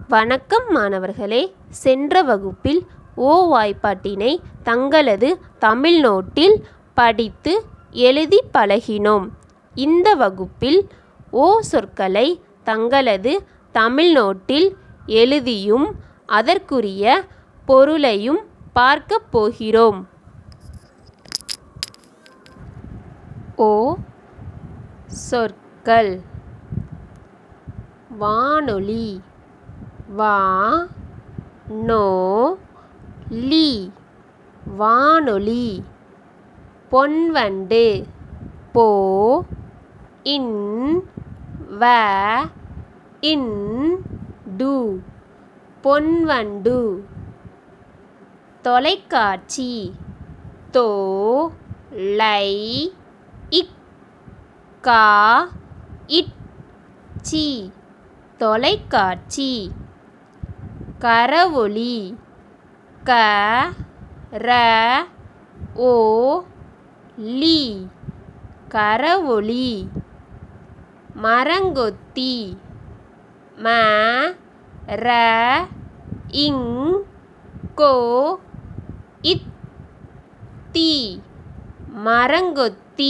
வணக்கம் மாணவர்களே சென்ற வகுப்பில் ஓ வாய்ப்பாட்டினை தங்களது தமிழ் நோட்டில் படித்து எழுதி பழகினோம் இந்த வகுப்பில் ஓ சொற்களை தங்களது தமிழ் நோட்டில் எழுதியும் அதற்குரிய பொருளையும் பார்க்கப் போகிறோம் ஓ சொற்கள் வானொலி வா நோ லி வானொலி பொன்வண்டு போ இன் வ இன் டு பொன்வண்டு தொலைக்காட்சி தோ லை இக் கா இட் சி தொலைக்காட்சி கரவொலி க ர ஓ லி கரவொலி மரங்கொத்தி ம ர இங் கோ இத் தி மரங்கொத்தி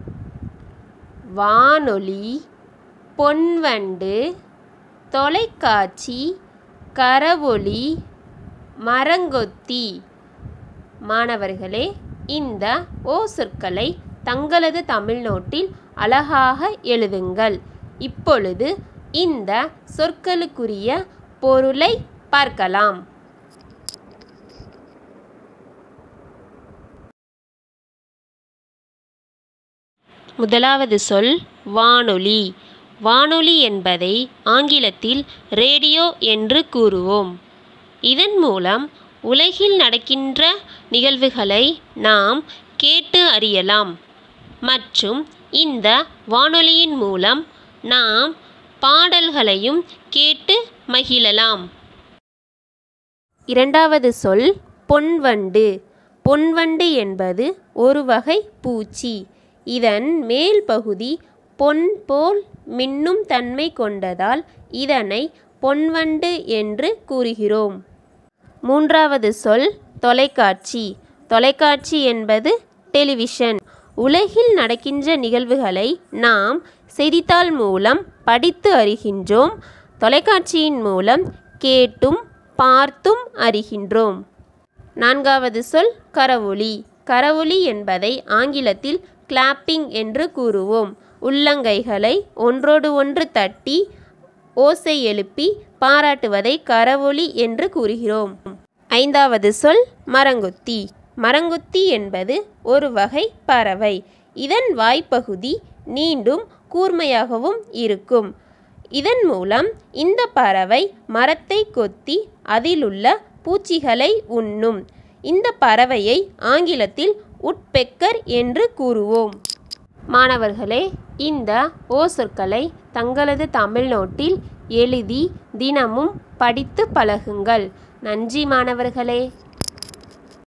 வானொலி பொன்வண்டு தொலைக்காட்சி கரவொலி மரங்கொத்தி மாணவர்களே இந்த ஓ சொற்களை தங்களது தமிழ் நோட்டில் அழகாக எழுதுங்கள் இப்பொழுது இந்த சொற்களுக்குரிய பொருளை பார்க்கலாம் முதலாவது சொல் வானொலி வானொலி என்பதை ஆங்கிலத்தில் ரேடியோ என்று கூறுவோம் இதன் மூலம் உலகில் நடக்கின்ற நிகழ்வுகளை நாம் கேட்டு அறியலாம் மற்றும் இந்த வானொலியின் மூலம் நாம் பாடல்களையும் கேட்டு மகிழலாம் இரண்டாவது சொல் பொன்வண்டு பொன்வண்டு என்பது ஒரு வகை பூச்சி இதன் மேல் பகுதி பொன் போல் மின்னும் தன்மை கொண்டதால் இதனை பொன்வண்டு என்று கூறுகிறோம் மூன்றாவது சொல் தொலைக்காட்சி தொலைக்காட்சி என்பது டெலிவிஷன் உலகில் நடக்கின்ற நிகழ்வுகளை நாம் செய்தித்தாள் மூலம் படித்து அறிகின்றோம் தொலைக்காட்சியின் மூலம் கேட்டும் பார்த்தும் அறிகின்றோம் நான்காவது சொல் கரவொலி கரவொலி என்பதை ஆங்கிலத்தில் கிளாப்பிங் என்று கூறுவோம் உள்ளங்கைகளை ஒன்றோடு ஒன்று தட்டி ஓசை எழுப்பி பாராட்டுவதை கரவொலி என்று கூறுகிறோம் ஐந்தாவது சொல் மரங்கொத்தி மரங்கொத்தி என்பது ஒரு வகை பறவை இதன் வாய்ப்பகுதி நீண்டும் கூர்மையாகவும் இருக்கும் இதன் மூலம் இந்த பறவை மரத்தை கொத்தி அதிலுள்ள பூச்சிகளை உண்ணும் இந்த பறவையை ஆங்கிலத்தில் உட்பெக்கர் என்று கூறுவோம் மாணவர்களே இந்த ஓ சொற்களை தங்களது தமிழ் நோட்டில் எழுதி தினமும் படித்து பழகுங்கள் நன்றி மாணவர்களே